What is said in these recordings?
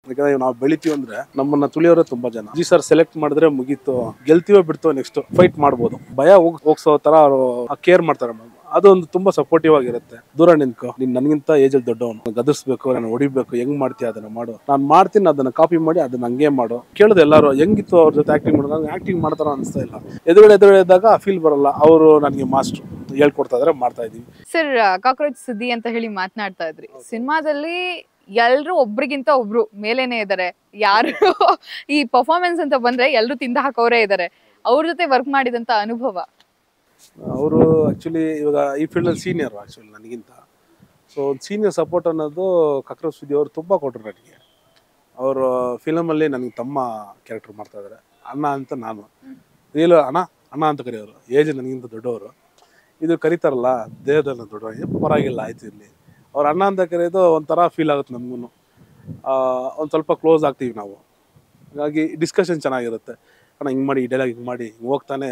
ಯಾಕಂದ್ರೆ ನಾವು ಬೆಳಿತೀವಿ ಅಂದ್ರೆ ನಮ್ಮನ್ನ ತುಳಿಯೋರೆ ತುಂಬಾ ಜನ ಜಿ ಸರ್ ಸೆಲೆಕ್ಟ್ ಮಾಡಿದ್ರೆ ಮುಗೀತು ಗೆಲ್ತೀವೋ ಬಿಡ್ತೋ ನೆಕ್ಸ್ಟ್ ಫೈಟ್ ಮಾಡ್ಬೋದು ಭಯ ಹೋಗ್ ಹೋಗ್ಸೋ ತರ ಅವರು ಕೇರ್ ಮಾಡ್ತಾರೆ madam. ಅದೊಂದು ತುಂಬಾ ಸಪೋರ್ಟಿವ್ ಆಗಿರುತ್ತೆ ದೂರ ನಿಂತ್ಕೊ ನೀನ್ ನನ್ಗಿಂತ ಏಜ್ ಅಲ್ಲಿ ದೊಡ್ಡವನು ಗದರ್ಸ್ಬೇಕು ನಾನು ಹೊಡಿಬೇಕು ಹೆಂಗ್ ಮಾಡ್ತೀಯ ಅದನ್ನ ಮಾಡು ನಾನು ಮಾಡ್ತೀನಿ ಅದನ್ನ ಕಾಪಿ ಮಾಡಿ ಅದನ್ನ ಹಂಗೆ ಮಾಡು ಕೇಳಿದೆ ಎಲ್ಲರೂ ಹೆಂಗಿತ್ತು ಅವ್ರ ಜೊತೆ ಆಕ್ಟಿಂಗ್ ಮಾಡೋದು ನಂಗೆ ಆಕ್ಟಿಂಗ್ ಮಾಡ್ತಾರ ಅನಿಸ್ತಾ ಇಲ್ಲ ಎದುರುಗಡೆ ಎದುರುಗಡೆ ಇದ್ದಾಗ ಫೀಲ್ ಬರಲ್ಲ ಅವರು ನನಗೆ ಮಾಸ್ಟ್ರು ಹೇಳ್ಕೊಡ್ತಾ ಇದ್ರೆ ಮಾಡ್ತಾ ಇದೀವಿ ಸರ್ ಕಾಕ್ರೋಚ್ ಸುದ್ದಿ ಅಂತ ಹೇಳಿ ಮಾತನಾಡ್ತಾ ಇದ್ರಿ ಸಿನಿಮಾದಲ್ಲಿ ಎಲ್ರು ಒಬ್ರಿಗಿಂತ ಒಬ್ರು ಮೇಲೇನೆ ಇದಾರೆ ಯಾರು ಈ ಪರ್ಫಾರ್ಮೆನ್ಸ್ ಅಂತ ಬಂದ್ರೆ ಎಲ್ರು ತಿಂದ ಹಾಕೋರೇ ಇದಾರೆ ಅವ್ರ ಜೊತೆ ವರ್ಕ್ ಮಾಡಿದಂತ ಅನುಭವ ಅವರು ಆ್ಯಕ್ಚುಲಿ ಇವಾಗ ಈ ಫೀಲ್ಡಲ್ಲಿ ಸೀನಿಯರ್ ಆ್ಯಕ್ಚುಲಿ ನನಗಿಂತ ಸೊ ಒಂದು ಸೀನಿಯರ್ ಸಪೋರ್ಟ್ ಅನ್ನೋದು ಕಕ್ರ ಸುದ್ದಿ ಅವರು ತುಂಬ ಕೊಟ್ಟರು ನನಗೆ ಅವರು ಫಿಲಮಲ್ಲಿ ನನಗೆ ತಮ್ಮ ಕ್ಯಾರೆಕ್ಟರ್ ಮಾಡ್ತಾ ಇದ್ದಾರೆ ಅಣ್ಣ ಅಂತ ನಾನು ರಿಯಲ್ ಅಣ್ಣ ಅಣ್ಣ ಅಂತ ಕರೆಯೋರು ಏಜ್ ನನಗಿಂತ ದೊಡ್ಡವರು ಇದು ಕರೀತಾರಲ್ಲ ದೇಹದಲ್ಲಿ ದೊಡ್ಡವರು ಏ, ಪರವಾಗಿಲ್ಲ ಆಯ್ತು ಇಲ್ಲಿ ಅವ್ರ ಅಣ್ಣ ಅಂತ ಕರೆಯೋದು ಒಂಥರ ಫೀಲ್ ಆಗುತ್ತೆ ನಮಗೂ ಒಂದು ಸ್ವಲ್ಪ ಕ್ಲೋಸ್ ಆಗ್ತೀವಿ ನಾವು ಹಾಗಾಗಿ ಡಿಸ್ಕಷನ್ ಚೆನ್ನಾಗಿರುತ್ತೆ ಅಣ್ಣ ಹಿಂಗೆ ಮಾಡಿ ಈ ಡೈಲಾಗ್ ಹಿಂಗೆ ಮಾಡಿ ಹಿಂಗೆ ಹೋಗ್ತಾನೆ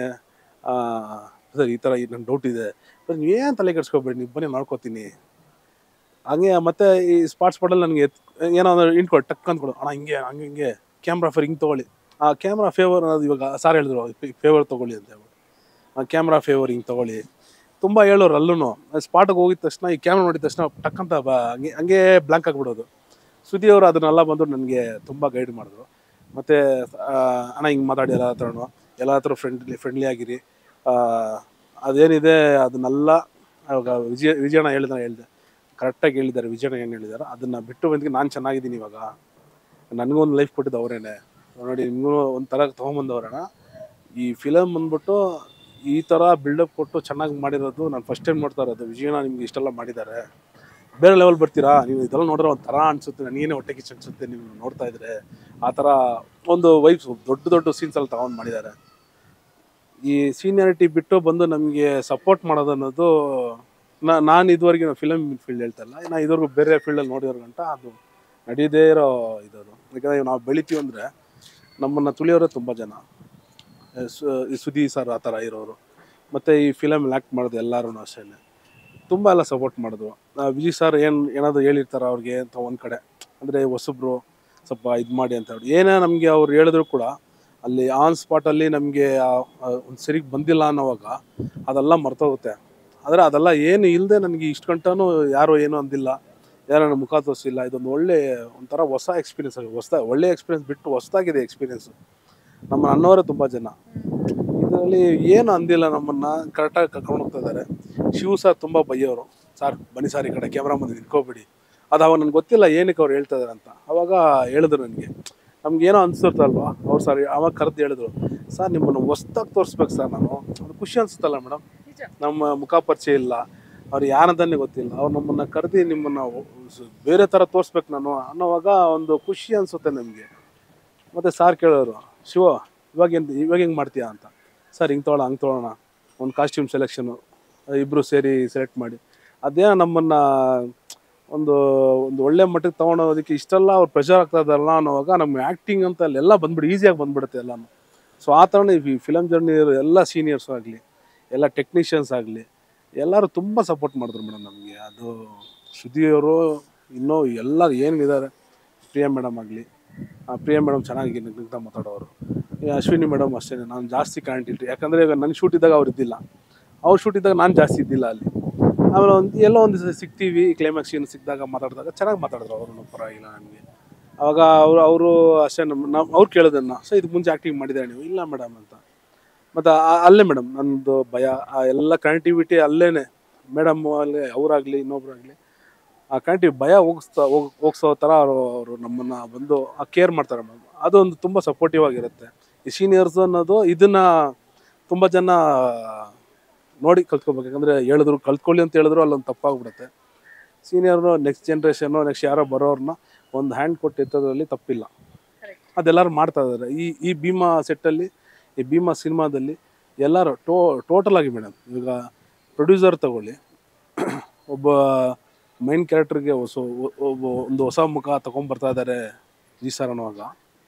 ಸರ್ ಈ ಥರ ನನ್ನ ಡೌಟ್ ಇದೆ ಸರ್ ನೀವೇನು ತಲೆ ಕೆಡ್ಸ್ಕೊಬೇಡಿ ನೀವು ಬನ್ನಿ ಮಾಡ್ಕೋತೀನಿ ಹಂಗೆ ಮತ್ತೆ ಈ ಸ್ಪಾಟ್ ಸ್ಪಾಟಲ್ಲಿ ನನಗೆ ಏನೋ ಒಂದು ಇಂಟ್ಕೊಡು ಟಕ್ ಅಂದ್ಕೊಡು ಅಣ್ಣ ಹಿಂಗೆ ಹಂಗೆ ಹಿಂಗೆ ಕ್ಯಾಮ್ರಾ ಫೇರ್ ಹಿಂಗೆ ತೊಗೊಳ್ಳಿ ಆ ಕ್ಯಾಮ್ರಾ ಫೇವರ್ ಅನ್ನೋದು ಇವಾಗ ಸಾರ್ ಹೇಳಿದ್ರು ಫೇವರ್ ತೊಗೊಳ್ಳಿ ಅಂತ ಹೇಳ್ಬಿಟ್ಟು ಆ ಕ್ಯಾಮ್ರಾ ಫೇವರ್ ಹಿಂಗೆ ತೊಗೊಳ್ಳಿ ತುಂಬ ಹೇಳೋರು ಅಲ್ಲೂ ಸ್ಪಾಟಿಗೆ ಹೋಗಿದ ತಕ್ಷಣ ಈ ಕ್ಯಾಮ್ರಾ ನೋಡಿದ ತಕ್ಷಣ ಟಕ್ ಅಂತ ಬ ಹಂಗೆ ಹಂಗೆ ಬ್ಲಾಂಕ್ ಆಗಿಬಿಡೋದು ಸುದ್ದಿ ಅವರು ಅದನ್ನೆಲ್ಲ ಬಂದು ನನಗೆ ತುಂಬ ಗೈಡ್ ಮಾಡಿದ್ರು ಮತ್ತು ಅಣ್ಣ ಹಿಂಗೆ ಮಾತಾಡಿ ಎಲ್ಲ ಹತ್ರನೂ ಎಲ್ಲ ಹತ್ರ ಫ್ರೆಂಡ್ಲಿ ಫ್ರೆಂಡ್ಲಿ ಆಗಿರಿ ಆ, ಅದೇನಿದೆ ಅದನ್ನೆಲ್ಲ ಅವಾಗ ವಿಜಯ ವಿಜಯಣ್ಣ ಹೇಳಿದ ಹೇಳಿದೆ ಕರೆಕ್ಟಾಗಿ ಹೇಳಿದ್ದಾರೆ ವಿಜಯಣ್ಣ ಏನು ಹೇಳಿದ್ದಾರೆ ಅದನ್ನು ಬಿಟ್ಟು ಬಂದಿಗೆ ನಾನು ಚೆನ್ನಾಗಿದ್ದೀನಿ ಇವಾಗ ನನಗೂ ಒಂದು ಲೈಫ್ ಕೊಟ್ಟಿದ್ದು ಅವರೇನೆ ನೋಡಿ ನಿಮಗೂ ಒಂಥರ ತೊಗೊಂಬಂದವ್ರಣ್ಣ ಈ ಫಿಲಮ್ ಬಂದ್ಬಿಟ್ಟು ಈ ಥರ ಬಿಲ್ಡಪ್ ಕೊಟ್ಟು ಚೆನ್ನಾಗಿ ಮಾಡಿರೋದು ನಾನು ಫಸ್ಟ್ ಟೈಮ್ ನೋಡ್ತಾ ಇರೋದು ವಿಜಯಣ್ಣ ನಿಮ್ಗೆ ಇಷ್ಟೆಲ್ಲ ಮಾಡಿದ್ದಾರೆ ಬೇರೆ ಲೆವೆಲ್ ಬರ್ತೀರಾ ನೀವು ಇದೆಲ್ಲ ನೋಡಿದ್ರೆ ಒಂಥರ ಅನ್ಸುತ್ತೆ ನನಗೇನೆ ಹೊಟ್ಟೆ ಕಿಚ್ಚು ಅನ್ಸುತ್ತೆ ನೀವು ನೋಡ್ತಾ ಇದ್ರೆ ಆ ಥರ ಒಂದು ವೈಬ್ಸ್ ದೊಡ್ಡ ದೊಡ್ಡ ಸೀನ್ಸ್ ಎಲ್ಲ ತಗೊಂಡು ಮಾಡಿದ್ದಾರೆ ಈ ಸೀನಿಯಾರಿಟಿ ಬಿಟ್ಟು ಬಂದು ನಮಗೆ ಸಪೋರ್ಟ್ ಮಾಡೋದು ಅನ್ನೋದು ನಾ- ನಾನು ಇದುವರೆಗೆ ಫಿಲಮ್ ಫೀಲ್ಡ್ ಹೇಳ್ತಾ ಇಲ್ಲ ನಾ ಇದುವರೆಗೂ ಬೇರೆ ಫೀಲ್ಡಲ್ಲಿ ನೋಡಿರೋ ಗಂಟ ಅದು ನಡೀದೇ ಇರೋ ಇದದು ಯಾಕಂದರೆ ನಾವು ಬೆಳಿತೀವಿ ಅಂದರೆ ನಮ್ಮನ್ನು ತುಳಿಯೋರೇ ತುಂಬ ಜನ ಆ, ಸು- ಈ ಸುದಿ ಸರ್ ಆ ಥರ ಇರೋರು ಮತ್ತು ಈ ಫಿಲಮ್ ಆ್ಯಕ್ಟ್ ಮಾಡೋದು ಎಲ್ಲರೂ ಅಷ್ಟೇ ತುಂಬ ಎಲ್ಲ ಸಪೋರ್ಟ್ ಮಾಡಿದ್ರು ಆ, ವಿಜಯ್ ಸರ್ ಏನು ಏನಾದರೂ ಹೇಳಿರ್ತಾರೆ ಅವ್ರಿಗೆ ಅಂತ ಒಂದು ಕಡೆ ಅಂದರೆ ಹೊಸಬ್ರು ಸ್ವಲ್ಪ ಇದು ಮಾಡಿ ಅಂತ ಹೇಳಿ ಏನೇ ನಮಗೆ ಅವ್ರು ಹೇಳಿದ್ರು ಕೂಡ ಅಲ್ಲಿ ಆನ್ ಸ್ಪಾಟಲ್ಲಿ ನಮಗೆ ಒಂದು ಸರಿಗೆ ಬಂದಿಲ್ಲ ಅನ್ನೋವಾಗ ಅದೆಲ್ಲ ಮರ್ತೋಗುತ್ತೆ ಆದರೆ ಅದೆಲ್ಲ ಏನು ಇಲ್ಲದೆ ನನಗೆ ಇಷ್ಟು ಗಂಟನೂ ಯಾರು ಏನೂ ಅಂದಿಲ್ಲ ಯಾರು ನನ್ನ ಮುಖ ತೋರಿಸಿಲ್ಲ ಇದೊಂದು ಒಳ್ಳೆ ಒಂಥರ ಹೊಸ ಎಕ್ಸ್ಪೀರಿಯನ್ಸ್ ಆಗಿದೆ ಹೊಸ ಒಳ್ಳೆ ಎಕ್ಸ್ಪೀರಿಯನ್ಸ್ ಬಿಟ್ಟು ಹೊಸದಾಗಿದೆ ಎಕ್ಸ್ಪೀರಿಯನ್ಸು ನಮ್ಮ ಅನ್ನೋರೇ ತುಂಬ ಜನ ಇದರಲ್ಲಿ ಏನು ಅಂದಿಲ್ಲ ನಮ್ಮನ್ನು ಕರೆಕ್ಟಾಗಿ ಕರ್ಕೊಂಡು ಹೋಗ್ತಾ ಇದ್ದಾರೆ ಶಿವ ಸರ್ ತುಂಬ ಬೈಯೋರು ಸರ್ ಬನ್ನಿ ಸರ್ ಈ ಕಡೆ ಕ್ಯಾಮ್ರಾ ಮುಂದೆ ನಿಂತ್ಕೋಬೇಡಿ ಅದು ಅವಾಗ ನನಗೆ ಗೊತ್ತಿಲ್ಲ ಏನಕ್ಕೆ ಅವ್ರು ಹೇಳ್ತಾ ಇದಾರೆ ಅಂತ ಅವಾಗ ಹೇಳಿದ್ರು ನನಗೆ ನಮ್ಗೇನೋ ಅನ್ಸಿರ್ತಲ್ವಾ ಅವ್ರು ಸರ್ ಅವಾಗ ಕರೆದು ಹೇಳಿದ್ರು ಸರ್ ನಿಮ್ಮನ್ನು ಹೊಸ್ದಾಗಿ ತೋರಿಸ್ಬೇಕು ಸರ್ ನಾನು ಅದು ಖುಷಿ ಅನ್ಸುತ್ತಲ್ಲ ಮೇಡಮ್ ನಮ್ಮ ಮುಖ ಪರಿಚಯ ಇಲ್ಲ ಅವ್ರು ಯಾರಂತಾನೆ ಗೊತ್ತಿಲ್ಲ ಅವ್ರು ನಮ್ಮನ್ನು ಕರೆದು ನಿಮ್ಮನ್ನು ಬೇರೆ ಥರ ತೋರಿಸ್ಬೇಕು ನಾನು ಅನ್ನೋವಾಗ ಒಂದು ಖುಷಿ ಅನಿಸುತ್ತೆ ನಮಗೆ ಮತ್ತು ಸಾರ್ ಕೇಳೋರು ಶಿವ ಇವಾಗ ಏನು ಇವಾಗ ಹೆಂಗೆ ಮಾಡ್ತೀಯಾ ಅಂತ ಸರ್ ಹಿಂಗೆ ತೊಗೊಳ ಹಂಗೆ ತೊಗೊಳೋಣ ಒಂದು ಕಾಸ್ಟ್ಯೂಮ್ ಸೆಲೆಕ್ಷನು ಇಬ್ಬರು ಸೇರಿ ಸೆಲೆಕ್ಟ್ ಮಾಡಿ ಅದೇ ನಮ್ಮನ್ನು ಒಂದು ಒಂದು ಒಳ್ಳೆ ಮಟ್ಟಕ್ಕೆ ತೊಗೊಂಡೋದಕ್ಕೆ ಇಷ್ಟೆಲ್ಲ ಅವ್ರು ಪ್ರೆಷರ್ ಆಗ್ತಾ ಇದ್ದಾರಲ್ಲ ಅನ್ನೋವಾಗ ನಮ್ಮ ಆ್ಯಕ್ಟಿಂಗ್ ಅಂತ ಅಲ್ಲೆಲ್ಲ ಬಂದ್ಬಿಡು ಈಸಿಯಾಗಿ ಬಂದ್ಬಿಡುತ್ತೆ ಎಲ್ಲನೂ ಸೊ ಆ ಥರನೇ ಈ ಫಿಲಮ್ ಜರ್ನಿ ಎಲ್ಲ ಸೀನಿಯರ್ಸ್ ಆಗಲಿ ಎಲ್ಲ ಟೆಕ್ನಿಷಿಯನ್ಸ್ ಆಗಲಿ ಎಲ್ಲರೂ ತುಂಬ ಸಪೋರ್ಟ್ ಮಾಡಿದ್ರು ಮೇಡಮ್ ನಮಗೆ ಅದು ಸುದ್ದಿಯವರು ಇನ್ನೂ ಎಲ್ಲ ಏನಿದ್ದಾರೆ ಪ್ರಿಯಾ ಮೇಡಮ್ ಆಗಲಿ ಪ್ರಿಯಾ ಮೇಡಮ್ ಚೆನ್ನಾಗಿ ನಿಂತ ಮಾತಾಡೋರು ಈ ಅಶ್ವಿನಿ ಮೇಡಮ್ ಅಷ್ಟೇ ನಾನು ಜಾಸ್ತಿ ಕರೆಂಟ್ ಇಟ್ಟು ಯಾಕಂದರೆ ಈಗ ನನ್ನ ಶೂಟ್ ಇದ್ದಾಗ ಅವ್ರು ಇದ್ದಿಲ್ಲ ಅವ್ರು ಶೂಟ್ ಇದ್ದಾಗ ನಾನು ಜಾಸ್ತಿ ಇದ್ದಿಲ್ಲ ಅಲ್ಲಿ ಆಮೇಲೆ ಒಂದು ಎಲ್ಲೋ ಒಂದು ದಿವಸ ಸಿಗ್ತೀವಿ ಕ್ಲೈಮ್ಯಾಕ್ಸ್ ಸೀನ್ ಸಿಕ್ಕಿದಾಗ ಮಾತಾಡಿದಾಗ ಚೆನ್ನಾಗಿ ಮಾತಾಡಿದ್ರು ಅವರು ಪರವಾಗಿಲ್ಲ ನನಗೆ ಅವಾಗ ಅವರು ಅವರು ಅಷ್ಟೇ ನಮ್ಮ ನಾವು ಅವ್ರು ಕೇಳೋದನ್ನ ಸೊ ಇದಕ್ಕೆ ಮುಂಚೆ ಆ್ಯಕ್ಟಿಂಗ್ ಮಾಡಿದ್ದಾರೆ ನೀವು ಇಲ್ಲ ಮೇಡಮ್ ಅಂತ ಮತ್ತು ಅಲ್ಲೇ ಮೇಡಮ್ ನನ್ನದು ಭಯ ಆ ಎಲ್ಲ ಕನೆಕ್ಟಿವಿಟಿ ಅಲ್ಲೇ ಮೇಡಮ್ ಅಲ್ಲಿ ಅವರಾಗಲಿ ಇನ್ನೊಬ್ರಾಗಲಿ ಆ ಕನೆಕ್ಟಿವ್ ಭಯ ಹೋಗಿಸ್ತಾ ಹೋಗ್ ಹೋಗ್ಸೋ ಥರ ಅವರು ಅವರು ನಮ್ಮನ್ನು ಬಂದು ಆ ಕೇರ್ ಮಾಡ್ತಾರೆ ಮೇಡಮ್ ಅದೊಂದು ತುಂಬ ಸಪೋರ್ಟಿವ್ ಆಗಿರುತ್ತೆ ಈ ಸೀನಿಯರ್ಸ್ ಅನ್ನೋದು ಇದನ್ನು ತುಂಬ ಜನ ನೋಡಿ ಕಲ್ತ್ಕೊಬೇಕು ಯಾಕಂದರೆ ಹೇಳಿದ್ರು ಕಲ್ತ್ಕೊಳ್ಳಿ ಅಂತ ಹೇಳಿದ್ರು ಅಲ್ಲೊಂದು ತಪ್ಪಾಗ್ಬಿಡುತ್ತೆ ಸೀನಿಯರ್ನು ನೆಕ್ಸ್ಟ್ ಜನ್ರೇಷನ್ನು ನೆಕ್ಸ್ಟ್ ಯಾರೋ ಬರೋರನ್ನ ಒಂದು ಹ್ಯಾಂಡ್ ಕೊಟ್ಟು ಎತ್ತೋದ್ರಲ್ಲಿ ತಪ್ಪಿಲ್ಲ ಅದೆಲ್ಲರೂ ಮಾಡ್ತಾ ಇದ್ದಾರೆ ಈ ಈ ಭೀಮಾ ಸೆಟ್ಟಲ್ಲಿ ಈ ಭೀಮಾ ಸಿನಿಮಾದಲ್ಲಿ ಎಲ್ಲರೂ ಟೋ ಟೋಟಲ್ ಆಗಿ ಮೇಡಮ್ ಈಗ ಪ್ರೊಡ್ಯೂಸರ್ ತಗೊಳ್ಳಿ ಒಬ್ಬ ಮೈನ್ ಕ್ಯಾರೆಕ್ಟರ್ಗೆ ಹೊಸ ಒಬ್ಬ ಒಂದು ಹೊಸ ಮುಖ ತಗೊಂಡ್ಬರ್ತಾ ಇದ್ದಾರೆ ವಿಜಯ್ ಸರ್ ಅನ್ನುವಾಗ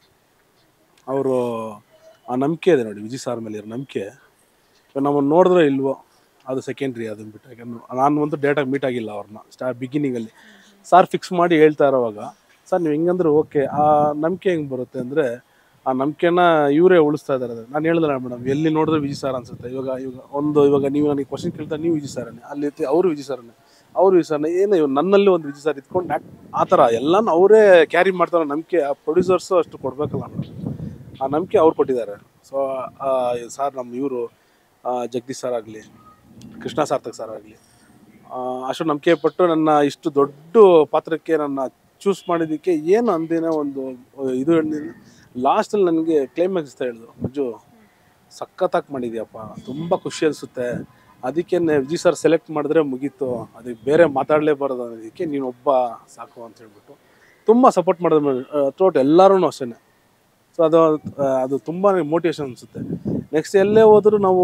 ಅವರು ಆ ನಂಬಿಕೆ ಇದೆ ನೋಡಿ ವಿಜಯ್ ಸರ್ ಮೇಲೆ ಇರೋ ನಂಬಿಕೆ ಇವಾಗ ನಮ್ಮನ್ನು ನೋಡಿದ್ರೆ ಇಲ್ವೋ ಅದು ಸೆಕೆಂಡ್ರಿ ಅದನ್ನ ಬಿಟ್ಟು ಯಾಕಂದ್ರೆ ನಾನು ಒಂದು ಡೇಟಾಗಿ ಮೀಟ್ ಆಗಿಲ್ಲ ಅವ್ರನ್ನ ಸ್ಟಾ ಬಿಗಿನಿಂಗಲ್ಲಿ ಸಾರ್ ಫಿಕ್ಸ್ ಮಾಡಿ ಹೇಳ್ತಾ ಇರೋವಾಗ ಸರ್ ನೀವು ಹಿಂಗಂದ್ರೆ ಓಕೆ ಆ ನಂಬಿಕೆ ಹೆಂಗೆ ಬರುತ್ತೆ ಅಂದರೆ ಆ ನಂಬಿಕೆನ ಇವರೇ ಉಳಿಸ್ತಾ ಇದ್ದಾರೆ ನಾನು ಹೇಳಿದ್ರೆ ಮೇಡಮ್ ಎಲ್ಲಿ ನೋಡಿದ್ರೆ ವಿಜಯ್ ಸರ್ ಅನ್ಸುತ್ತೆ ಇವಾಗ ಇವಾಗ ಒಂದು ಇವಾಗ ನೀವು ನನಗೆ ಕ್ವಶನ್ ಕೇಳ್ತಾ ನೀವು ವಿಜಯ್ ಸರನೇ ಅಲ್ಲಿ ಇತ್ತು ಅವರು ವಿಜಯ್ ಸರನೇ ಅವರು ವಿಜಯ್ ಸರ್ನೇ ಏನು ಇವ್ರು ನನ್ನಲ್ಲಿ ಒಂದು ವಿಜಯ್ ಸರ್ ಇದ್ಕೊಂಡು ಯಾಕೆ ಆ ಥರ ಎಲ್ಲನೂ ಅವರೇ ಕ್ಯಾರಿ ಮಾಡ್ತಾರೋ ನಂಬಿಕೆ ಆ ಪ್ರೊಡ್ಯೂಸರ್ಸು ಅಷ್ಟು ಕೊಡಬೇಕಲ್ಲ ಮೇಡಮ್ ಆ ನಂಬಿಕೆ ಅವ್ರು ಕೊಟ್ಟಿದ್ದಾರೆ ಸೊ ಸರ್ ನಮ್ಮ ಇವರು ಜಗದೀಶ್ ಸರ್ ಆಗಲಿ ಕೃಷ್ಣ ಸಾರ್ಥಕ್ ಸರ್ ಆಗಲಿ ಅಷ್ಟು ನಂಬಿಕೆ ಪಟ್ಟು ನನ್ನ ಇಷ್ಟು ದೊಡ್ಡ ಪಾತ್ರಕ್ಕೆ ನನ್ನ ಚೂಸ್ ಮಾಡಿದ್ದಕ್ಕೆ ಏನು ಅಂದಿನ ಒಂದು ಇದು ಲಾಸ್ಟಲ್ಲಿ ನನಗೆ ಕ್ಲೈಮ್ಯಾಕ್ಸ್ ಅಂತ ಹೇಳಿದ್ರು ಮಂಜು ಸಖತ್ತಾಗಿ ಮಾಡಿದ್ಯಪ್ಪ ತುಂಬ ಖುಷಿ ಅನಿಸುತ್ತೆ ಅದಕ್ಕೆ ವಿಜಯ್ ಸರ್ ಸೆಲೆಕ್ಟ್ ಮಾಡಿದ್ರೆ ಮುಗೀತು ಅದಕ್ಕೆ ಬೇರೆ ಮಾತಾಡಲೇಬಾರ್ದು ಅನ್ನೋದಕ್ಕೆ ನೀನು ಒಬ್ಬ ಸಾಕು ಅಂತ ಹೇಳ್ಬಿಟ್ಟು ತುಂಬ ಸಪೋರ್ಟ್ ಮಾಡಿದ್ರು ಥ್ರೋಟ್ ಎಲ್ಲರೂ ಅಷ್ಟೇ ಸೊ ಅದು ಆ, ಅದು ತುಂಬ ಮೋಟಿವೇಶನ್ ಅನಿಸುತ್ತೆ ನೆಕ್ಸ್ಟ್ ಎಲ್ಲೇ ಹೋದರೂ ನಾವು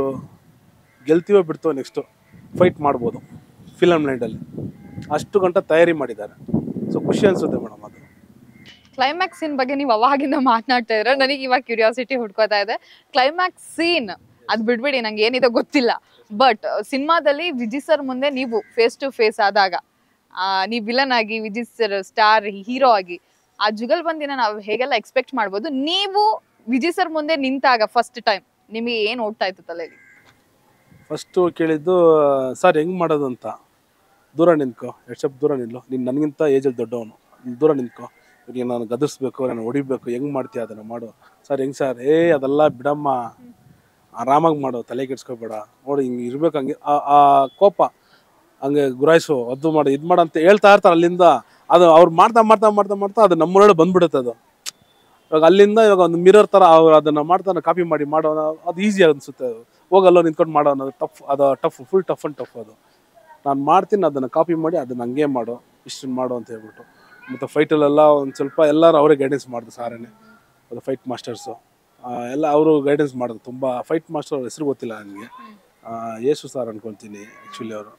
ಗೆಲ್ತೀವೋ ಬಿಡ್ತೀವೋ ನೆಕ್ಸ್ಟು ಫೈಟ್ ಮಾಡ್ಬೋದು ಫಿಲಮ್ ಲೈಂಡಲ್ಲಿ ಅಷ್ಟು ಗಂಟ ತಯಾರಿ ಮಾಡಿದ್ದಾರೆ ಸೊ ಖುಷಿ ಅನಿಸುತ್ತೆ ಮೇಡಮ್ ಅದು ಕ್ಲೈಮ್ಯಾಕ್ಸ್ ಸೀನ್ ಬಗ್ಗೆ ನೀವು ಅವಾಗಿಂದ ಮಾತನಾಡ್ತಾ ಇದ್ರೆ ನನಗೆ ಇವಾಗ ಕ್ಯೂರಿಯಾಸಿಟಿ ಹುಡ್ಕೋತಾ ಇದೆ ಕ್ಲೈಮ್ಯಾಕ್ಸ್ ಸೀನ್ ಅದ್ ಬಿಡ್ಬಿಡಿ ನಂಗೆ ಏನಿದೆ ಗೊತ್ತಿಲ್ಲ ಬಟ್ ಸಿನಿಮಾದಲ್ಲಿ ವಿಜಯ್ ಸರ್ ಮುಂದೆ ನೀವು ಫೇಸ್ ಟು ಫೇಸ್ ಆದಾಗ ಆ, ನೀವು ವಿಲನ್ ಆಗಿ ವಿಜಯ್ ಸರ್ ಸ್ಟಾರ್ ಹೀರೋ ಆಗಿ ಆ ಜುಗಲ್ಬಂದಿನ ನಾವು ಹೇಗೆಲ್ಲ ಎಕ್ಸ್ಪೆಕ್ಟ್ ಮಾಡ್ಬೋದು ನೀವು ವಿಜಯ್ ಸರ್ ಮುಂದೆ ನಿಂತಾಗ ಫಸ್ಟ್ ಟೈಮ್ ನಿಮಗೆ ಏನ್ ಓಡ್ತಾ ಇತ್ತು ತಲೆಯಲ್ಲಿ ಫಸ್ಟು ಕೇಳಿದ್ದು ಸರ್ ಹೆಂಗೆ ಮಾಡೋದು ಅಂತ ದೂರ ನಿಂತ್ಕೋ ಎರಡು ಸ್ಟೆಪ್ ದೂರ ನಿಲ್ಲು ನೀನು ನನಗಿಂತ ಏಜಲ್ಲಿ ದೊಡ್ಡವನು ನೀನ್ ದೂರ ನಿಂತ್ಕೋ ಈಗ ನಾನು ಗದರ್ಸ್ಬೇಕು ನಾನು ಹೊಡಿಬೇಕು ಹೆಂಗೆ ಮಾಡ್ತೀಯ ಅದನ್ನು ಮಾಡು ಸರ್ ಹೆಂಗೆ ಸರ್ ಏ ಅದೆಲ್ಲ ಬಿಡಮ್ಮ ಆರಾಮಾಗಿ ಮಾಡು ತಲೆ ಕೆಡ್ಸ್ಕೊಬೇಡ ನೋಡಿ ಹಿಂಗೆ ಇರ್ಬೇಕು ಹಂಗೆ ಆ ಆ ಕೋಪ ಹಂಗೆ ಗುರಾಯಿಸು ಅದು ಮಾಡು ಇದು ಮಾಡು ಅಂತ ಹೇಳ್ತಾ ಇರ್ತಾರೆ ಅಲ್ಲಿಂದ ಅದು ಅವ್ರು ಮಾಡ್ತಾ ಮಾಡ್ತಾ ಮಾಡ್ತಾ ಮಾಡ್ತಾ ಅದು ನಮ್ಮೊಳಗಡೆ ಬಂದ್ಬಿಡುತ್ತೆ ಅದು ಇವಾಗ ಅಲ್ಲಿಂದ ಇವಾಗ ಒಂದು ಮಿರರ್ ಥರ ಅವ್ರು ಅದನ್ನು ಮಾಡ್ತಾನೆ ಕಾಪಿ ಮಾಡಿ ಮಾಡೋ ಅದು ಈಸಿ ಅನಿಸುತ್ತೆ ಅದು ಹೋಗಲ್ಲೋ ನಿಂತ್ಕೊಂಡು ಮಾಡೋ ಅನ್ನೋದು ಟಫ್ ಅದು tough full tough and tough ಅದು ನಾನು ಮಾಡ್ತೀನಿ ಅದನ್ನು ಕಾಪಿ ಮಾಡಿ ಅದನ್ನು ಹಂಗೆ ಮಾಡು ಇಷ್ಟನ್ನು ಮಾಡು ಅಂತ ಹೇಳ್ಬಿಟ್ಟು ಮತ್ತು ಫೈಟಲ್ಲೆಲ್ಲ ಒಂದು ಸ್ವಲ್ಪ ಎಲ್ಲರೂ ಅವರೇ ಗೈಡೆನ್ಸ್ ಮಾಡಿದ್ರು ಸಾರೇನೆ ಅದು ಫೈಟ್ ಮಾಸ್ಟರ್ಸು ಎಲ್ಲ ಅವರು ಗೈಡೆನ್ಸ್ ಮಾಡಿದ್ರು ತುಂಬ ಫೈಟ್ ಮಾಸ್ಟರ್ ಅವ್ರ ಹೆಸರು ಗೊತ್ತಿಲ್ಲ ನನಗೆ ಯೇಸು ಸರ್ ಅನ್ಕೊಳ್ತೀನಿ ಆ್ಯಕ್ಚುಲಿ ಅವರು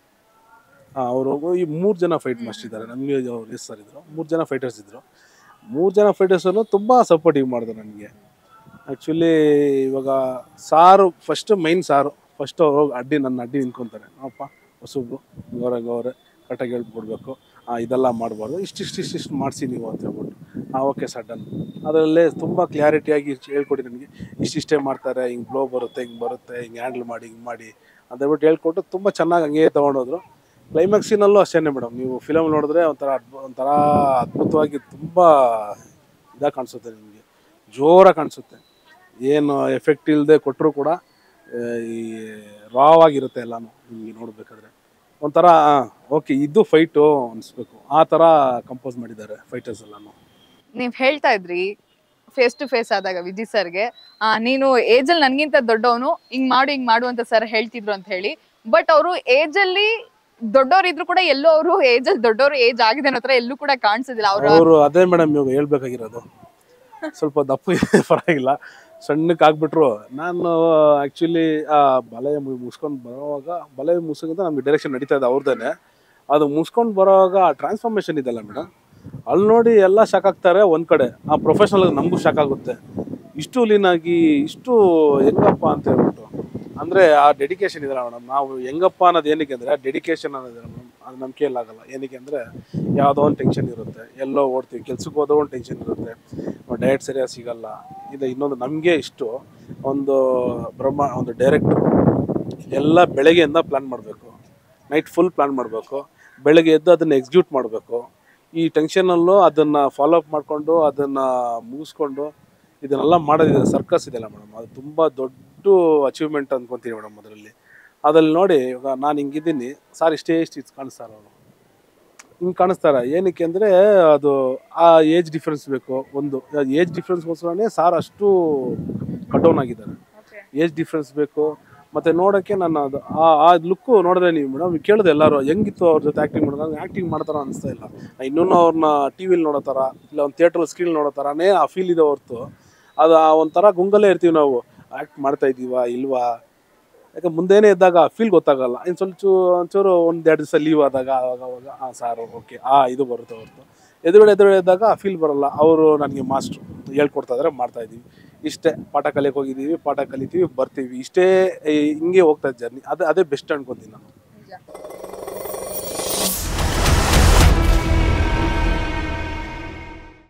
ಅವರು ಈ ಮೂರು ಜನ ಫೈಟ್ ಮಾಸ್ಟರ್ ಇದ್ದಾರೆ ನಮಗೆ ಅವ್ರು ಎಸ್ ಸರ್ ಇದ್ರು ಮೂರು ಜನ ಫೈಟರ್ಸ್ ಇದ್ದರು ಮೂರು ಜನ ಫೈಟರ್ಸನ್ನು ತುಂಬ ಸಪೋರ್ಟಿವ್ ಮಾಡಿದ್ರು ನನಗೆ ಆ್ಯಕ್ಚುಲಿ ಇವಾಗ ಸಾರು ಫಸ್ಟ್ ಮೈನ್ ಸಾರು ಫಸ್ಟ್ ಅವ್ರು ಹೋಗಿ ಅಡ್ಡಿ ನನ್ನ ಅಡ್ಡಿ ನಿಂತ್ಕೊತಾರೆ ಅಪ್ಪ ಹೊಸಬ್ರು ಗೌರ ಗೌರೆ ಕರೆಕ್ಟಾಗಿ ಹೇಳ್ಕೊಡ್ಬೇಕು ಆ, ಇದೆಲ್ಲ ಮಾಡಬಾರ್ದು ಇಷ್ಟಿಷ್ಟು ಇಷ್ಟಿಷ್ಟು ಮಾಡಿಸಿ ನೀವು ಅಂತ ಹೇಳ್ಬಿಟ್ಟು ಹಾಂ ಓಕೆ ಸರ್ ಡನ್ ಅದರಲ್ಲೇ ತುಂಬ ಕ್ಲಾರಿಟಿಯಾಗಿ ಹೇಳ್ಕೊಡಿ ನನಗೆ ಇಷ್ಟಿಷ್ಟೇ ಮಾಡ್ತಾರೆ ಹಿಂಗೆ ಬ್ಲೋ ಬರುತ್ತೆ ಹಿಂಗೆ ಬರುತ್ತೆ ಹಿಂಗೆ ಹ್ಯಾಂಡಲ್ ಮಾಡಿ ಹಿಂಗೆ ಮಾಡಿ ಅಂತ ಹೇಳ್ಬಿಟ್ಟು ಹೇಳ್ಕೊಟ್ಟು ತುಂಬ ಚೆನ್ನಾಗಿ ಹಂಗೆ ತೊಗೊಂಡೋದ್ರು ಕ್ಲೈಮ್ಯಾಕ್ಸಿನಲ್ಲೂ ಅಷ್ಟೇ ಮೇಡಮ್ ನೀವು ಫಿಲಮ್ ನೋಡಿದ್ರೆ ಒಂಥರ ಅದ್ಭು- ಒಂಥರ ಅದ್ಭುತವಾಗಿ ತುಂಬ ಇದಾಗಿ ಕಾಣಿಸುತ್ತೆ ನಿಮಗೆ ಜೋರಾಗಿ ಕಾಣಿಸುತ್ತೆ ಏನು ಎಫೆಕ್ಟ್ ಇಲ್ಲದೆ ಕೊಟ್ಟರು ಕೂಡ ಆ, ಈ ರಾವಾಗಿರುತ್ತೆ ಎಲ್ಲಾನು ನಿಮಗೆ ನೋಡಬೇಕಾದ್ರೆ ಒಂಥರ ಓಕೆ ಇದು ಫೈಟು ಅನಿಸ್ಬೇಕು ಆ ಥರ ಕಂಪೋಸ್ ಮಾಡಿದ್ದಾರೆ ಫೈಟರ್ಸ್ ಎಲ್ಲಾನು ನೀವ್ ಹೇಳ್ತಾ ಇದ್ರಿ ಫೇಸ್ ಟು ಫೇಸ್ ಆದಾಗ ವಿಜಯ್ ಸರ್ಗೆ ಆ ನೀನು ಏಜ್ ಅಲ್ಲಿ ನನ್ಗಿಂತ ದೊಡ್ಡವನು ಹಿಂಗ್ ಮಾಡು ಹಿಂಗ್ ಮಾಡು ಅಂತ ಸರ್ ಹೇಳ್ತಿದ್ರು ಅಂತ ಹೇಳಿ ಬಟ್ ಅವರು ಏಜ್ ಅಲ್ಲಿ ದೊಡ್ಡವ್ರು ಇದ್ರು ಕೂಡ ಎಲ್ಲೋ ಅವರು ಏಜ್ ಅಲ್ಲಿ ದೊಡ್ಡವರು ಏಜ್ ಆಗಿದೆ ಅನ್ನೋ ಹತ್ರ ಎಲ್ಲೂ ಕೂಡ ಕಾಣಿಸೋದಿಲ್ಲ ಅವ್ರ ಅವರು ಅದೇ ಮೇಡಮ್ ಇವಾಗ ಹೇಳ್ಬೇಕಾಗಿರೋದು ಸ್ವಲ್ಪ ದಪ್ಪ ಇದೆ ಪರವಾಗಿಲ್ಲ ಸಣ್ಣಕ್ಕೆ ಆಗ್ಬಿಟ್ರು ನಾನು ಆ್ಯಕ್ಚುಲಿ ಆ ಬಲೆ ಮುಗಿಸ್ಕೊಂಡು ಬರೋವಾಗ ಬಲೆ ಮುಗಿಸೋಕ್ಕಿಂತ ನಮಗೆ ಡೈರೆಕ್ಷನ್ ನಡೀತಾ ಇದೆ ಅವ್ರದ್ದೇನೆ ಅದು ಮುಗಿಸ್ಕೊಂಡು ಬರೋವಾಗ ಆ ಟ್ರಾನ್ಸ್ಫಾರ್ಮೇಷನ್ ಇದೆಲ್ಲ ಮೇಡಮ್ ಅಲ್ಲಿ ನೋಡಿ ಎಲ್ಲ ಶಾಕ್ ಆಗ್ತಾರೆ ಒಂದು ಕಡೆ ಆ ಪ್ರೊಫೆಷನಲ್ ನಮಗೂ ಶಾಕ್ ಆಗುತ್ತೆ ಇಷ್ಟು ಲೀನಾಗಿ ಇಷ್ಟು ಹೆಂಗಪ್ಪ ಅಂತ ಹೇಳ್ಬಿಟ್ಟು ಅಂದರೆ ಆ ಡೆಡಿಕೇಶನ್ ಇದೆಲ್ಲ ಮೇಡಮ್ ನಾವು ಹೆಂಗಪ್ಪ ಅನ್ನೋದು ಏನಕ್ಕೆ ಅಂದರೆ ಡೆಡಿಕೇಶನ್ ಅನ್ನೋದಿಲ್ಲ ಮೇಡಮ್ ಅದು ನಮ್ಮ ಕೈಯಲ್ಲಾಗಲ್ಲ ಏನಕ್ಕೆ ಅಂದರೆ ಯಾವುದೋ ಒಂದು ಟೆನ್ಷನ್ ಇರುತ್ತೆ ಎಲ್ಲೋ ಓಡ್ತೀವಿ ಕೆಲ್ಸಕ್ಕೆ ಹೋದೋ ಒಂದು ಟೆನ್ಷನ್ ಇರುತ್ತೆ ಡಯಟ್ ಸರಿಯಾಗಿ ಸಿಗಲ್ಲ ಇದು ಇನ್ನೊಂದು ನಮಗೆ ಇಷ್ಟು ಒಂದು ಬ್ರಹ್ಮ ಒಂದು ಡೈರೆಕ್ಟ್ರು ಎಲ್ಲ ಬೆಳಗ್ಗೆಯಿಂದ ಪ್ಲ್ಯಾನ್ ಮಾಡಬೇಕು ನೈಟ್ ಫುಲ್ ಪ್ಲ್ಯಾನ್ ಮಾಡಬೇಕು ಬೆಳಗ್ಗೆ ಎದ್ದು ಅದನ್ನು ಎಕ್ಸಿಕ್ಯೂಟ್ ಮಾಡಬೇಕು ಈ ಟೆನ್ಷನಲ್ಲೂ ಅದನ್ನು ಫಾಲೋ ಅಪ್ ಮಾಡಿಕೊಂಡು ಅದನ್ನು ಮುಗಿಸ್ಕೊಂಡು ಇದನ್ನೆಲ್ಲ ಮಾಡೋದಿದೆ ಸರ್ಕಸ್ ಇದೆಲ್ಲ ಮೇಡಮ್ ಅದು ತುಂಬ ದೊಡ್ಡ ಅಚೀವ್ಮೆಂಟ್ ಅಂದ್ಕೊತೀನಿ ಮೇಡಮ್ ಅದರಲ್ಲಿ ಅದ್ರಲ್ಲಿ ನೋಡಿ ಇವಾಗ ನಾನು ಹಿಂಗಿದ್ದೀನಿ ಸಾರ್ ಇಷ್ಟೇ ಇಷ್ಟು ಇದು ಕಾಣಿಸ್ತಾರೆ ಅವರು ಹಿಂಗೆ ಕಾಣಿಸ್ತಾರೆ ಏನಕ್ಕೆ ಅಂದರೆ ಅದು ಆ ಏಜ್ ಡಿಫ್ರೆನ್ಸ್ ಬೇಕು ಒಂದು ಏಜ್ ಡಿಫ್ರೆನ್ಸ್ಗೋಸ್ಕರನೇ ಸಾರ್ ಅಷ್ಟು ಕಟ್ ಡೌನ್ ಆಗಿದ್ದಾರೆ ಏಜ್ ಡಿಫ್ರೆನ್ಸ್ ಬೇಕು ಮತ್ತು ನೋಡೋಕ್ಕೆ ನಾನು ಅದು ಆ ಆ ಲುಕ್ಕು ನೋಡಿದ್ರೆ ನೀವು ಮೇಡಮ್ ಕೇಳಿದೆ ಎಲ್ಲರೂ ಹೆಂಗಿತ್ತು ಅವ್ರ ಜೊತೆ ಆ್ಯಕ್ಟಿಂಗ್ ಮಾಡೋದು ಆ್ಯಕ್ಟಿಂಗ್ ಮಾಡ್ತಾರ ಅನಿಸ್ತಾ ಇಲ್ಲ ಇನ್ನೂ ಅವ್ರನ್ನ ಟಿ ವಿಲಿ ನೋಡೋ ಥರ ಇಲ್ಲ ಒಂದು ಥಿಯೇಟ್ರ್ ಸ್ಕ್ರೀನ್ ನೋಡೋ ಥರನೇ ಆ ಫೀಲ್ ಇದೆ ಹೊರ್ತು ಅದು ಆ ಒಂಥರ ಗುಂಗಲ್ಲೇ ಇರ್ತೀವಿ ನಾವು ಆ್ಯಕ್ಟ್ ಮಾಡ್ತಾ ಇದ್ದೀವಾ ಇಲ್ವಾ ಯಾಕೆ ಮುಂದೆನೇ ಇದ್ದಾಗ ಫೀಲ್ ಗೊತ್ತಾಗಲ್ಲ ಇನ್ನು ಸ್ವಲ್ಪ ಚೂ ಒಂಚೂರು ಒಂದು ಎರಡು ದಿವಸ ಲೀವ್ ಆದಾಗ ಅವಾಗ ಅವಾಗ ಹಾಂ ಸಾರು ಓಕೆ ಆ ಇದು ಬರುತ್ತೆ ಹೊರತು ಎದುರುಗಡೆ ಎದುರುಗಡೆ ಇದ್ದಾಗ ಆ ಫೀಲ್ ಬರಲ್ಲ ಅವರು ನನಗೆ ಮಾಸ್ಟ್ರು ಹೇಳ್ಕೊಡ್ತಾ ಇದ್ದಾರೆ ಮಾಡ್ತಾ ಇದ್ದೀವಿ ಇಷ್ಟೇ ಪಾಠ ಕಲಿಯಕ್ಕೆ ಹೋಗಿದ್ದೀವಿ ಪಾಠ ಕಲಿತೀವಿ ಬರ್ತೀವಿ ಇಷ್ಟೇ ಈ- ಹಿಂಗೆ ಹೋಗ್ತಾ ಇದ್ದ ಜರ್ನಿ ಅದೇ ಅದೇ ಬೆಸ್ಟ್ ಅನ್ಕೊತೀನಿ ನಾನು